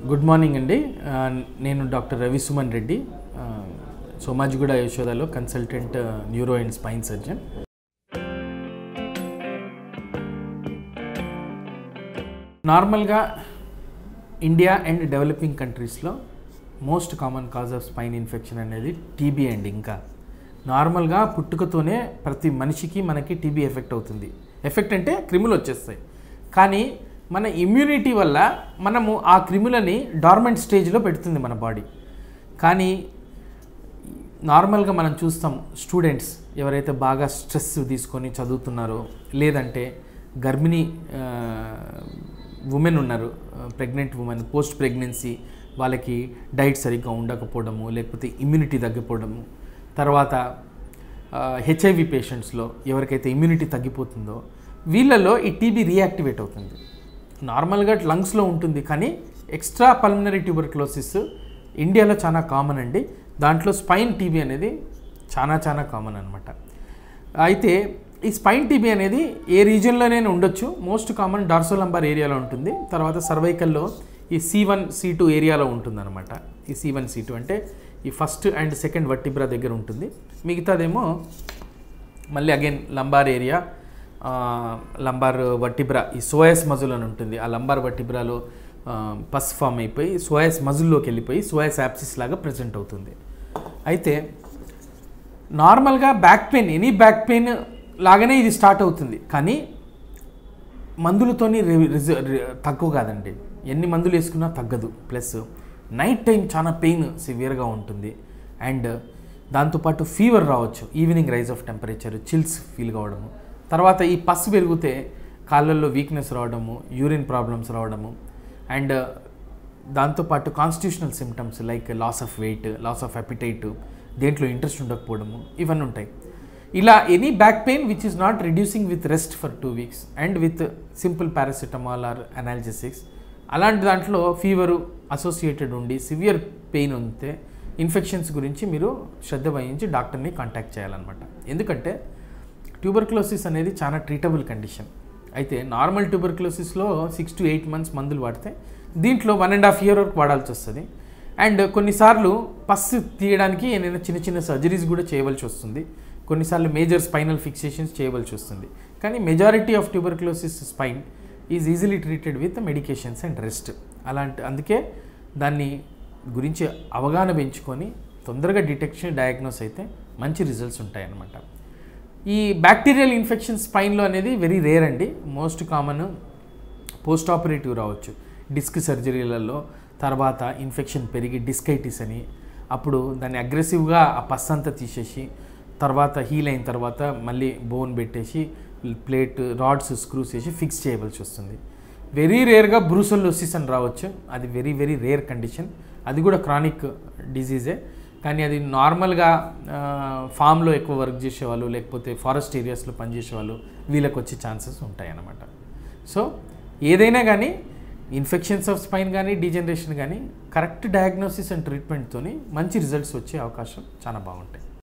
good morning అండి ఆ, నేను డాక్టర్ రవి సుమన్ రెడ్డి ఆ, సోమాజిగూడ యశోదాలో consultant neuro and spine surgeon నార్మల్గా ఇండియా అండ్ డెవలపింగ్ కంట్రీస్లో most common cause of spine infection అనేది టీబీ అండి ఇంకా నార్మల్గా పుట్టుకతోనే ప్రతి మనిషికి మనకి టీబీ ఎఫెక్ట్ అవుతుంది ఎఫెక్ట్ అంటే క్రిములు వచ్చేస్తాయి కానీ మన ఇమ్యూనిటీ వల్ల మనము ఆ క్రిములని డార్మెంట్ స్టేజ్లో పెడుతుంది మన బాడీ కానీ నార్మల్గా మనం చూస్తాం స్టూడెంట్స్ ఎవరైతే బాగా స్ట్రెస్ తీసుకొని చదువుతున్నారో లేదంటే గర్భిణీ ఉమెన్ ఉన్నారు ప్రెగ్నెంట్ ఉమెన్ పోస్ట్ ప్రెగ్నెన్సీ వాళ్ళకి డైట్ సరిగ్గా ఉండకపోవడము లేకపోతే ఇమ్యూనిటీ తగ్గిపోవడము తర్వాత హెచ్ఐవి పేషెంట్స్లో ఎవరికైతే ఇమ్యూనిటీ తగ్గిపోతుందో వీళ్ళలో ఈ టీబీ రియాక్టివేట్ అవుతుంది నార్మల్గా లంగ్స్లో ఉంటుంది కానీ ఎక్స్ట్రా పల్మనరీ ట్యూబర్క్లోసిస్ ఇండియాలో చాలా కామన్ అండి దాంట్లో స్పైన్ టీబీ అనేది చాలా చాలా కామన్ అనమాట అయితే ఈ స్పైన్ టీబీ అనేది ఏ రీజియన్లోనైనా ఉండొచ్చు మోస్ట్ కామన్ డార్సోలంబార్ ఏరియాలో ఉంటుంది తర్వాత సర్వైకల్లో ఈ సి వన్ సి టూ ఏరియాలో ఉంటుందన్నమాట ఈ సి వన్ సి టూ అంటే ఈ ఫస్ట్ అండ్ సెకండ్ వట్టిబ్రా దగ్గర ఉంటుంది మిగతాదేమో మళ్ళీ అగైన్ లంబార్ ఏరియా ఆ, లంబార్ వట్టిబ్రా ఈ సోయస్ మజుల్ అని ఉంటుంది ఆ లంబార్ వట్టిబ్రాలో ఆ, పస్ ఫామ్ అయిపోయి సోయస్ మజుల్లోకి వెళ్ళిపోయి సోయస్ యాప్సిస్ లాగా ప్రజెంట్ అవుతుంది అయితే నార్మల్గా back pain any back pain లాగానే ఇది స్టార్ట్ అవుతుంది కానీ మందులతోని రి- రిజ- రి- తక్కువ కాదండి ఎన్ని మందులు వేసుకున్నా తగ్గదు ప్లస్ నైట్ టైం చాలా పెయిన్ సివియర్గా ఉంటుంది అండ్ దాంతోపాటు ఫీవర్ రావచ్చు evening rise of temperature chills feel కావడము తర్వాత ఈ పస్ పెరిగితే కాళ్ళల్లో వీక్నెస్ రావడము యూరిన్ ప్రాబ్లమ్స్ రావడము అండ్ దాంతోపాటు constitutional symptoms like loss of weight loss of appetite దేంట్లో ఇంట్రెస్ట్ ఉండకపోవడము ఇవన్నీ ఉంటాయి ఇలా any back pain which is not reducing with rest for two weeks and with simple paracetamol or analgesics అలాంటి దాంట్లో fever associated ఉండి severe pain ఉంటే infections గురించి మీరు శ్రద్ధ వహించి డాక్టర్ని కాంటాక్ట్ చేయాలన్నమాట ఎందుకంటే ట్యూబర్క్లోసిస్ అనేది చాలా ట్రీటబుల్ కండిషన్ అయితే నార్మల్ ట్యూబర్క్లోసిస్లో సిక్స్ టు ఎయిట్ మంత్స్ మందులు వాడితే దీంట్లో వన్ అండ్ హాఫ్ ఇయర్ వరకు వాడాల్సి వస్తుంది అండ్ కొన్నిసార్లు పస్ తీయడానికి ఏదైనా చిన్న చిన్న సర్జరీస్ కూడా చేయవలసి వస్తుంది కొన్నిసార్లు మేజర్ స్పైనల్ ఫిక్సేషన్స్ చేయవలసి వస్తుంది కానీ majority of tuberculosis spine is easily treated with medications and rest అలాంటి అందుకే దాన్ని గురించి అవగాహన పెంచుకొని తొందరగా డిటెక్షన్ డయాగ్నోస్ అయితే మంచి రిజల్ట్స్ ఉంటాయన్నమాట ఈ బ్యాక్టీరియల్ ఇన్ఫెక్షన్ స్పైన్లో అనేది వెరీ రేర్ అండి మోస్ట్ కామన్ పోస్ట్ ఆపరేటివ్ రావచ్చు డిస్క్ సర్జరీలలో తర్వాత ఇన్ఫెక్షన్ పెరిగి డిస్కైటిస్ అని అప్పుడు దాన్ని అగ్రెసివ్గా ఆ పస్ అంతా తీసేసి తర్వాత హీల్ అయిన తర్వాత మళ్ళీ బోన్ పెట్టేసి ప్లేట్ రాడ్స్ స్క్రూస్ వేసి ఫిక్స్ చేయవలసి వస్తుంది వెరీ రేర్గా బ్రూసల్లోసిస్ అని రావచ్చు అది వెరీ వెరీ రేర్ కండిషన్ అది కూడా క్రానిక్ డిజీజే కానీ అది నార్మల్గా ఫామ్లో ఎక్కువ వర్క్ చేసేవాళ్ళు లేకపోతే ఫారెస్ట్ ఏరియాస్లో పనిచేసేవాళ్ళు వీళ్ళకి వచ్చే ఛాన్సెస్ ఉంటాయి అన్నమాట సో ఏదైనా కానీ ఇన్ఫెక్షన్స్ ఆఫ్ స్పైన్ కానీ డీజనరేషన్ కానీ కరెక్ట్ డయాగ్నోసిస్ అండ్ ట్రీట్మెంట్తోని మంచి రిజల్ట్స్ వచ్చే అవకాశం చాలా బాగుంటాయి